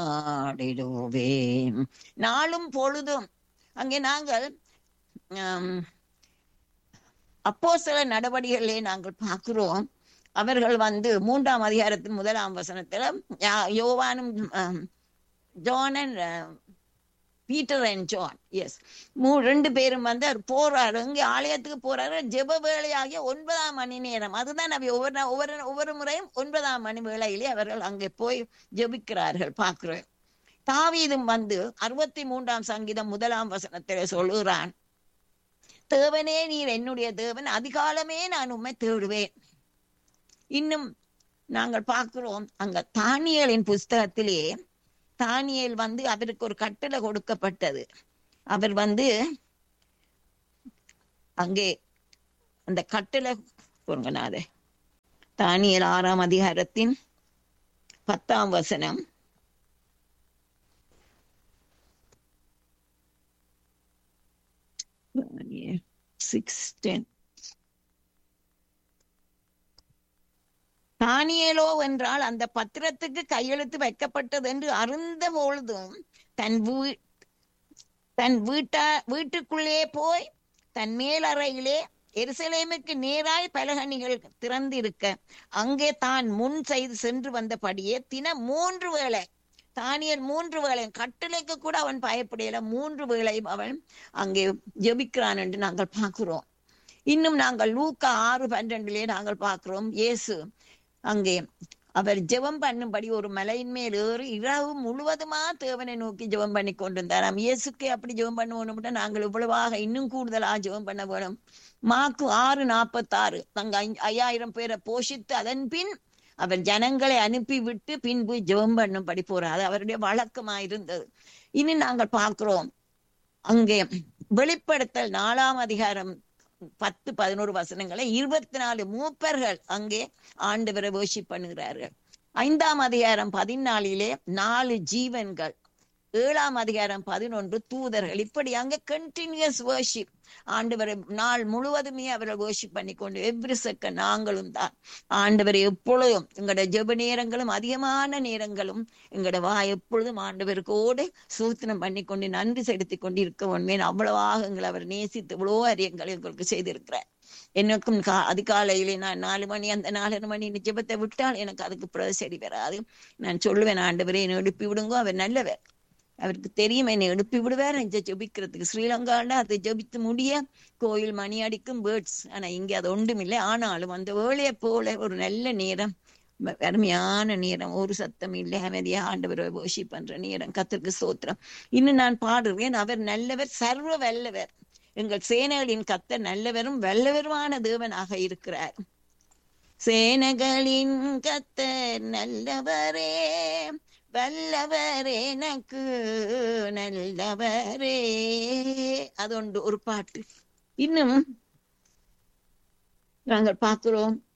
ஆடிடுவேன் நாளும் பொழுதும் அங்கே நாங்கள் அப்போ சில நடவடிக்கைகளே நாங்கள் பார்க்கிறோம் அவர்கள் வந்து மூன்றாம் அதிகாரத்தின் முதலாம் வசனத்துல யோவானும் ஜான் அண்ட் பீட்டர் அண்ட் ஜான் எஸ் மூ ரெண்டு பேரும் வந்து அவர் போறாரு இங்கே ஆலயத்துக்கு போறாரு ஜெப வேலையாகிய ஒன்பதாம் மணி நேரம் அதுதான் அவை ஒவ்வொரு ஒவ்வொரு ஒவ்வொரு முறையும் ஒன்பதாம் மணி வேளையிலே அவர்கள் அங்கே போய் ஜெபிக்கிறார்கள் பார்க்கிறோம் தாவீதும் வந்து அறுபத்தி மூன்றாம் சங்கீதம் முதலாம் வசனத்திலே சொல்லுகிறான் தேவனே நீர் என்னுடைய தேவன் அதிகாலமே நான் உண்மை தேடுவேன் இன்னும் நாங்கள் பார்க்கிறோம் அங்க தானியலின் புஸ்தகத்திலே தானியல் வந்து அவருக்கு ஒரு கட்டளை கொடுக்கப்பட்டது அவர் வந்து அங்கே அந்த கட்டளை பொருங்கனாத தானியல் ஆறாம் அதிகாரத்தின் பத்தாம் வசனம் சிக்ஸ் டென் தானியலோ என்றால் அந்த பத்திரத்துக்கு கையெழுத்து வைக்கப்பட்டது என்று அறிந்த பொழுதும் தன் வீ தன் வீட்டா வீட்டுக்குள்ளே போய் தன் மேலறையிலே எருசலேமுக்கு நேராய் பலகணிகள் திறந்திருக்க அங்கே தான் முன் செய்து சென்று வந்தபடியே தினம் மூன்று வேளை தானியல் மூன்று வேளை கட்டளைக்கு கூட அவன் பயப்படையில மூன்று வேளையும் அவன் அங்கே ஜெபிக்கிறான் என்று நாங்கள் பார்க்கிறோம் இன்னும் நாங்கள் லூக்கா ஆறு பன்னிரண்டிலே நாங்கள் பார்க்கிறோம் இயேசு அங்கே அவர் ஜெபம் பண்ணும்படி ஒரு மலையின் மேல் ஏறி இரவு முழுவதுமா தேவனை நோக்கி ஜெபம் பண்ணி கொண்டிருந்தாராம் இயேசுக்கு அப்படி ஜெபம் பண்ணுவோம் நாங்கள் இவ்வளவாக இன்னும் கூடுதலா ஜெபம் பண்ண வேணும் மாக்கு ஆறு நாற்பத்தாறு தங்க ஐயாயிரம் பேரை போஷித்து அதன் பின் அவர் ஜனங்களை அனுப்பி விட்டு பின்பு ஜெபம் பண்ணும்படி போறார் அது அவருடைய வழக்கமா இருந்தது இனி நாங்கள் பார்க்கிறோம் அங்கே வெளிப்படுத்தல் நாலாம் அதிகாரம் பத்து பதினோரு வசனங்களை இருபத்தி நாலு மூப்பர்கள் அங்கே ஆண்டவரை வேர்ஷிப் பண்ணுகிறார்கள் ஐந்தாம் அதிகாரம் பதினாலிலே நாலு ஜீவன்கள் ஏழாம் அதிகாரம் பதினொன்று தூதர்கள் இப்படி அங்க கண்டினியூஸ் வேர்ஷிப் ஆண்டவரை நாள் முழுவதுமே அவர்கள் வேர்ஷிப் பண்ணி கொண்டு எவ்ரி செகண்ட் நாங்களும் தான் ஆண்டவரை எப்பொழுதும் எங்களோட ஜெப நேரங்களும் அதிகமான நேரங்களும் எங்களோட வா எப்பொழுதும் ஆண்டவருக்கோடு சூத்திரம் பண்ணி கொண்டு நன்றி செலுத்தி கொண்டு இருக்க உண்மையின் அவ்வளவாக எங்களை அவர் நேசித்து இவ்வளோ அரியங்களை எங்களுக்கு செய்திருக்கிறார் எனக்கும் கா அதிகாலையிலே நான் நாலு மணி அந்த நாலரை மணி ஜெபத்தை விட்டால் எனக்கு அதுக்கு பிறகு சரி வராது நான் சொல்லுவேன் ஆண்டவரை என்னை எழுப்பி விடுங்கோ அவர் நல்லவர் அவருக்கு தெரியும் என்னை எழுப்பி விடுவார் நெஞ்ச ஜபிக்கிறதுக்கு ஸ்ரீலங்கால அதை ஜபித்து முடிய கோயில் மணி அடிக்கும் பேர்ட்ஸ் ஆனா இங்க அது ஒன்றுமில்லை ஆனாலும் அந்த வேலையை போல ஒரு நல்ல நேரம் அருமையான நேரம் ஒரு சத்தம் இல்லை அமைதியா ஆண்டவரை போஷி பண்ற நேரம் கத்திற்கு சோத்திரம் இன்னும் நான் பாடுவேன் அவர் நல்லவர் சர்வ வல்லவர் எங்கள் சேனைகளின் கத்தர் நல்லவரும் வல்லவருமான தேவனாக இருக்கிறார் சேனைகளின் கத்தர் நல்லவரே வல்லவர் எனக்கு நல்லவரே அது ஒன்று ஒரு பாட்டு இன்னும் நாங்கள் பார்க்கிறோம்